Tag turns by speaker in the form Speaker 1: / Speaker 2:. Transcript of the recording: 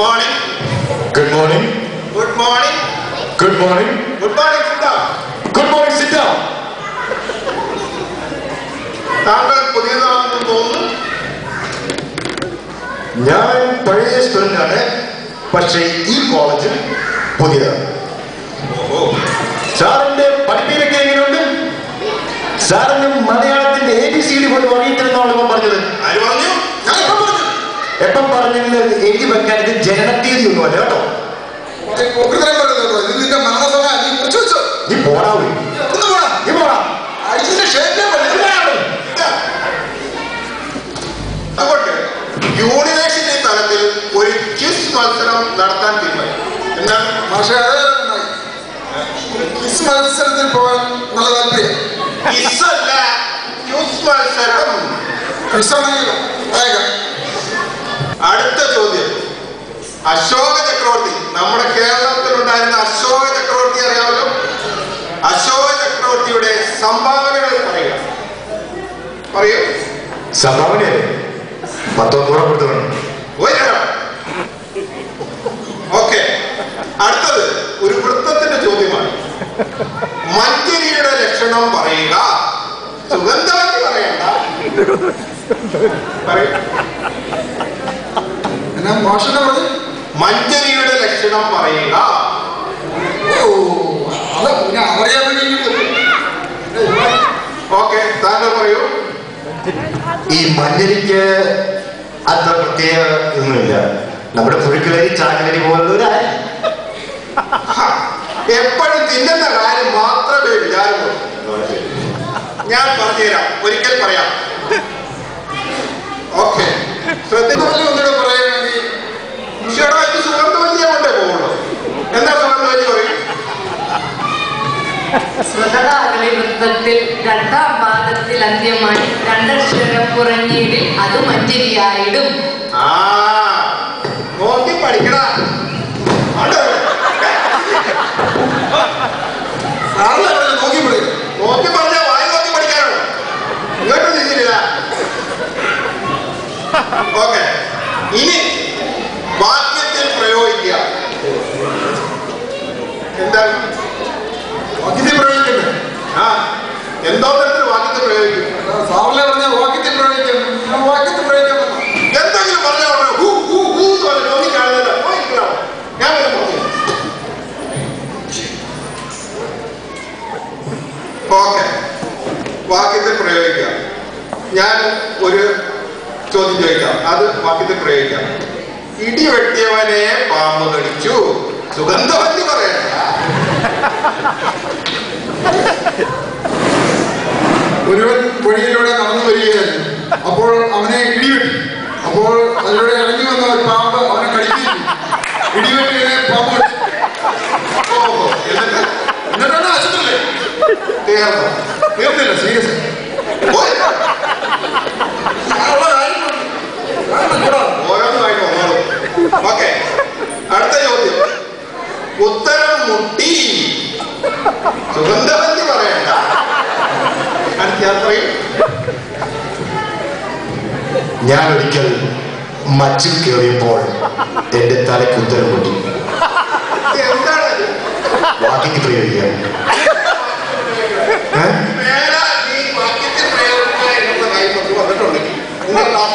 Speaker 1: Morning
Speaker 2: good morning
Speaker 1: good morning
Speaker 2: good morning
Speaker 1: good morning Siddha
Speaker 2: good morning Siddha
Speaker 1: താങ്കൾ പുതിയതാണെന്ന് തോന്നുന്നു
Speaker 2: ഞാൻ പഴയ സ്റ്റുഡൻ്റ് ആണ് പക്ഷേ ഈ കോളേജ് പുതിയതാണ്
Speaker 1: ഓഹോ
Speaker 2: സാറിന്റെ പഠിപ്പിലൊക്കെ എങ്ങനെയുണ്ട് സാറിന് മലയാളത്തിന്റെ എ ബി സി ഡി പോലും അറിയത്തില്ലെന്നാണ് ഇപ്പം പറഞ്ഞത്
Speaker 1: ആര് പറഞ്ഞു ഞാൻ ഇപ്പം പറഞ്ഞു
Speaker 2: എപ്പം പറഞ്ഞെങ്കിൽ എഴുതി വെക്കാൻ ഇത് ജനനത്തീയതി ഒന്നുമല്ല കേട്ടോ
Speaker 3: ഉഗ്രതരം പറയുന്നത് ഇത് നിന്റെ മരണസമയ നീ കുറിച്ച് വെച്ചോ
Speaker 2: നീ പോടാവൂ
Speaker 3: ഒന്ന് പോടാ
Speaker 2: നീ പോടാ
Speaker 3: അടിച്ചിന്റെ ഷേപ്പേ പറ്റില്ല
Speaker 1: അതുകൊണ്ട് യൂണിവേഴ്സിറ്റി തലത്തിൽ ഒരു ക്വിസ് മത്സരം നടത്താൻ തീരുമാനിച്ചു എന്താണ്
Speaker 3: പക്ഷേ അത് നന്നായി. ക്വിസ് മത്സരത്തിൽ പോകാൻ നല്ല താല്പര്യം
Speaker 1: ക്വിസ് അല്ല ക്വിസ് മത്സരം
Speaker 3: ക്വിസാണെങ്കിലോ വേഗം
Speaker 1: അടുത്ത ചോദ്യം അശോക ചക്രവർത്തി നമ്മുടെ കേരളത്തിൽ ഉണ്ടായിരുന്ന അശോക ചക്രവർത്തി അറിയാമല്ലോ അശോക ചക്രവർത്തിയുടെ സംഭാവനകൾ പറയുക പറയൂ
Speaker 2: സംഭാവനയല്ലേ പത്തൊന്നൂറ് കൊടുത്തു വേണം
Speaker 1: ഒരെണ്ണം ഓക്കെ അടുത്തത് ഒരു വൃത്തത്തിന്റെ ചോദ്യമാണ് മഞ്ചരിയുടെ ലക്ഷണം പറയുക സുഗന്ധവതി പറയണ്ട പറയൂ
Speaker 3: എന്നാ മോശം പറഞ്ഞു
Speaker 1: മഞ്ചരിയുടെ ലക്ഷണം പറയുക
Speaker 3: ഓ അത് പിന്നെ അറിയാൻ വേണ്ടി
Speaker 1: ഓക്കെ താങ്കൾ പറയൂ
Speaker 2: ഈ മഞ്ഞരിക്ക് അത്ര പ്രത്യേക ഒന്നുമില്ല നമ്മുടെ പുഴുക്കളരി ചാകലരി പോലുള്ള ഒരു ആര്
Speaker 1: എപ്പോഴും തിന്നുന്ന കാര്യം മാത്രമേ വിചാരമുള്ളൂ ഞാൻ പറഞ്ഞുതരാം ഒരിക്കൽ പറയാം ഓക്കെ ശ്രദ്ധിച്ചു
Speaker 3: ഒന്നുകൂടെ പറയുകയാണെങ്കിൽ
Speaker 1: ചേട്ടാ ഇത് സുഗന്ധവല്ലിയെ കൊണ്ടേ പോകുള്ളൂ എന്താ സുഗന്ധവല്ലി പറയും
Speaker 4: സ്വതതാകളി വൃത്തത്തിൽ രണ്ടാം പാദത്തിൽ അന്ത്യമായി രണ്ടക്ഷരം കുറഞ്ഞീടിൽ അത് മഞ്ചരിയായിടും
Speaker 1: ആ നോക്കി പഠിക്കടാ ആണ്ടോ ഇവിടെ?
Speaker 3: സാറിനെ പറഞ്ഞു നോക്കി പറയും
Speaker 1: നോക്കി പറഞ്ഞ വായി നോക്കി പഠിക്കാനാണ് ഇങ്ങോട്ട് തിരിച്ചില്ല ഓക്കെ ഇനി വാക്യത്തിൽ പ്രയോഗിക്കുക എന്താണ്
Speaker 3: വാക്യത്തിൽ പ്രയോഗിക്കണ്ടേ
Speaker 1: ആ എന്തോ തരത്തിൽ വാക്യത്തിൽ പ്രയോഗിക്കും
Speaker 3: സാറിനെ പറഞ്ഞ വാക്യത്തിൽ പ്രയോഗിക്കണം ഞാൻ വാക്യത്തിൽ പ്രയോഗിക്കാൻ പറഞ്ഞു
Speaker 1: എന്തെങ്കിലും പറഞ്ഞാൽ ഉടനെ ഹൂ ഹൂ ഹൂ എന്ന് പറഞ്ഞ് നോക്കി കാണുന്നില്ല നോക്കിക്കളാം ഞാൻ വരെ പറഞ്ഞു ഓക്കെ വാക്യത്തിൽ പ്രയോഗിക്കുക ഞാൻ ഒരു ചോദ്യം ചോദിക്കാം അത് വാക്യത്തിൽ പ്രയോഗിക്കാം ഇടി വെട്ടിയവനെ പാമ്പ് കടിച്ചു സുഗന്ധവല്ലി പറയണ്ട
Speaker 3: ഒരുവൻ വഴിയിലൂടെ നടന്നു വരികയായിരുന്നു അപ്പോൾ അവനെ ഇടിവെട്ടി അപ്പോൾ അതിലൂടെ ഇറങ്ങി വന്ന ഒരു പാമ്പ് അവനെ കടിക്കുന്നു ഇടിവെട്ടിനെ പാമ്പ് കടിച്ചു.
Speaker 1: ഓഹോ എന്നിട്ട്
Speaker 3: എന്നിട്ടാണ് ആശുപത്രിയിലെ
Speaker 1: തീർന്നു
Speaker 3: തീർന്നില്ല സീരിയസ്
Speaker 1: പോയി.
Speaker 3: ഞാനുള്ള കാര്യം പറഞ്ഞു. കാരണം കൂടാ.
Speaker 1: ഓരോന്നുമായിട്ട് വന്നോളൂ ഓക്കെ അടുത്ത ചോദ്യം ഉത്തരം മുട്ടി സുഗന്ധവല്ലി പറയണ്ട അടുത്ത യാത്രയിൽ
Speaker 2: ഞാൻ ഒരിക്കൽ മച്ചിൽ കയറിയപ്പോൾ എന്റെ തലയ്ക്ക് ഉത്തരം കൂട്ടി
Speaker 1: എന്താണ് ഇത്?
Speaker 2: വാക്കിക്ക് പ്രയോഗിക്കാം ഏ?
Speaker 1: മേലെ ഈ വാക്യത്തിൽ പ്രയോഗിക്കുക എന്നുള്ള കാര്യം നമുക്ക് വന്നിട്ടുണ്ടെങ്കിൽ നിങ്ങൾ ക്ലാസ്